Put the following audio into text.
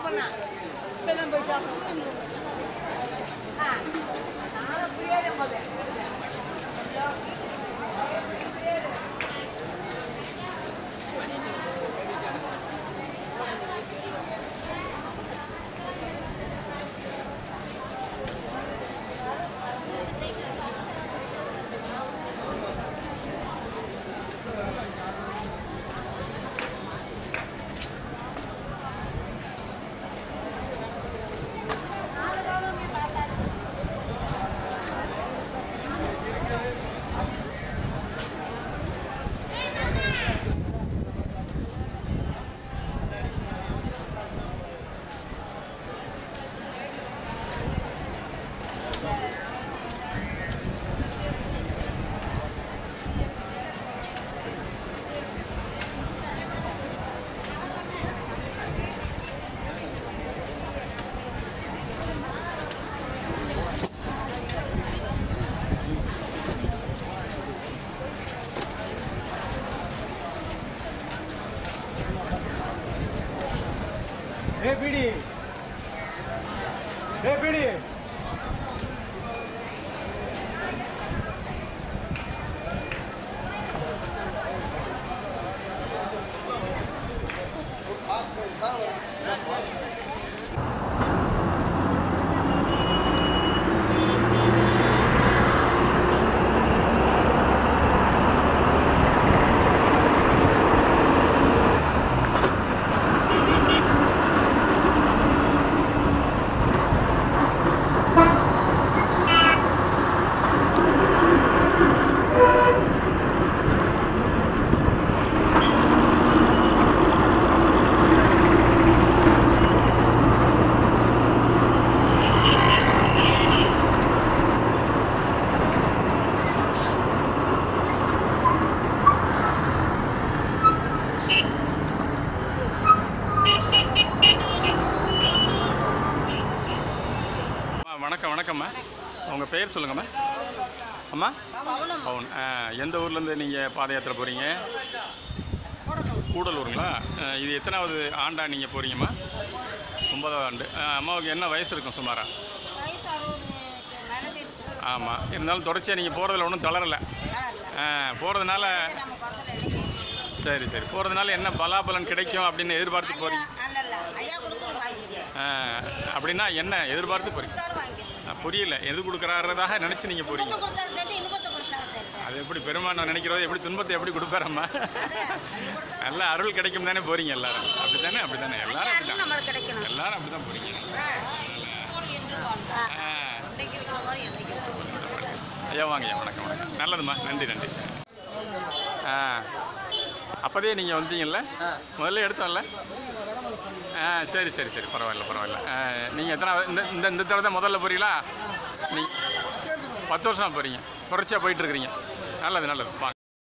பண்ணேன் இப்பெல்லாம் போயிட்டு ஆ நான் அப்படியே போதேன் ఏ పీడి ఏ పీడి அம்மா வணக்கம் வணக்கம்மா உங்கள் பேர் சொல்லுங்கம்மா அம்மா பவுன் ஆ, எந்த ஊர்லேருந்து நீங்கள் பாத யாத்திரை போகிறீங்க கூடலூருங்களா ஆ, இது எத்தனாவது ஆண்டா நீங்கள் போகிறீங்கம்மா ஒன்பதாவது ஆண்டு ஆ, அம்மாவுக்கு என்ன வயசு இருக்கும் சுமாரா வயசு அறுபதுக்கு மேலே இருக்கு ஆமாம் இருந்தாலும் தொடர்ச்சியாக நீங்கள் போகிறதுல ஒன்றும் தளரலை கலரில் போகிறதுனால நம்ம பசங்க இன்னைக்கு சரி சரி போகிறதுனால என்ன பலாபலன் கிடைக்கும் அப்படின்னு எதிர்பார்த்து ஐயா போகிறீங்க அல்ல அல்ல ஐயா கொடுக்குறது வாங்கிக்கிறேன் அப்படின்னா என்ன எதிர்பார்த்து போகிறீங்க கொடுத்தாலும் வாங்கிக்கிறேன் புரியல எது கொடுக்குறாரதாக நினச்சி நீங்கள் போகிறீங்க துன்பத்தை கொடுத்தாலும் சரி இன்பத்தை கொடுத்தாலும் சரி அது எப்படி பெருமான் நான் நினைக்கிறது எப்படி துன்பத்தை எப்படி கொடுப்பாரம்மா நல்ல அருள் கிடைக்கும் தானே போறீங்க எல்லாரும் அப்படி தானே அப்படி தானே எல்லாரும் யாருக்கும் அப்படிதான் நம்மளுக்கு கிடைக்கணும் எல்லாரும் அப்படி தான் போறீங்க ஆ. இன்னைக்கு இருக்கிற மாதிரி என்னைக்கு ஐயா வாங்க ஐயா வணக்கம் வணக்கம் நல்லதும்மா நன்றி நன்றி ஆ அப்போதே நீங்கள் வந்தீங்கல்ல முதல்ல எடுத்தோம்ல ஆ சரி சரி சரி பரவாயில்ல பரவாயில்ல நீங்கள் எத்தனை இந்த இந்த இந்த தடவை தான் முதல்ல போறீங்களா நீ பத்து வருஷம் போகிறீங்க தொடர்ச்சியாக போயிட்டுருக்கிறீங்க நல்லது நல்லது வாங்க